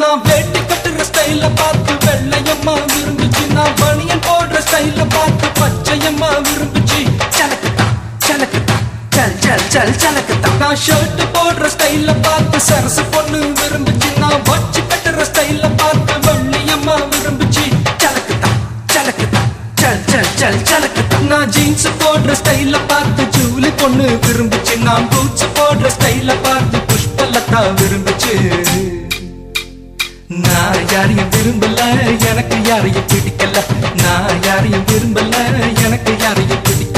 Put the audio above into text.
நான் வேட்டி கட்டுற ஸ்டைல பார்த்து வெள்ளையம்மா விரும்புச்சு நான் பனியன் போடுற ஸ்டைல பார்த்து பச்சையம்மா விரும்புச்சு சலக்குத்தா சலக்குத்தா சல் சல் சல் சலக்குத்தா நான் ஷர்ட் போடுற ஸ்டைல பார்த்து சரசு பொண்ணு விரும்புச்சு நான் வச்சு கட்டுற ஸ்டைல பார்த்து வெள்ளையம்மா விரும்புச்சு சலக்குத்தா சலக்குத்தா சல் சல் சல் சலக்குத்தா நான் ஜீன்ஸ் போடுற ஸ்டைல பார்த்து ஜூலி பொண்ணு விரும்புச்சு நான் பூட்ஸ் போடுற ஸ்டைல பார்த்து புஷ்பலதா விரும்புச்சு நான் யாரையும் விரும்பல எனக்கு யாரையும் பிடிக்கல நான் யாரையும் விரும்பல எனக்கு யாரையும் பிடிக்கல